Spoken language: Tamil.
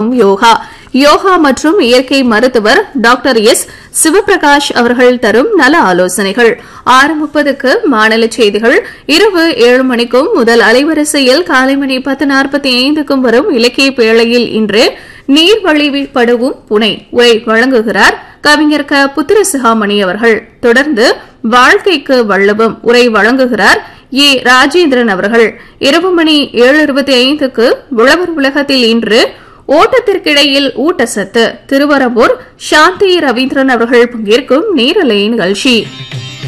அறிவும் யோகா யோகா மற்றும் இயற்கை மருத்துவர் டாக்டர் எஸ் சிவபிரகாஷ் அவர்கள் தரும் நல ஆலோசனைகள் ஆறு முப்பதுக்கு மாநில செய்திகள் இரவு ஏழு மணிக்கும் முதல் அலைவரிசையில் காலை மணி பத்து நாற்பத்தி ஐந்துக்கும் வரும் இலக்கிய பேழையில் இன்று நீர் வழிபடுவும் புனை உரை வழங்குகிறார் கவிஞர் க புத்திரசிகாமணி அவர்கள் தொடர்ந்து வாழ்க்கைக்கு வள்ளுவம் உரை வழங்குகிறார் ஏ ராஜேந்திரன் அவர்கள் இரவு மணி ஏழு இருபத்தி ஐந்துக்கு உழவர் உலகத்தில் இன்று ஓட்டத்திற்கிடையில் ஊட்டச்சத்து திருவரம்பூர் சாந்தி ரவீந்திரன் அவர்கள் பங்கேற்கும் நேரலை நிகழ்ச்சி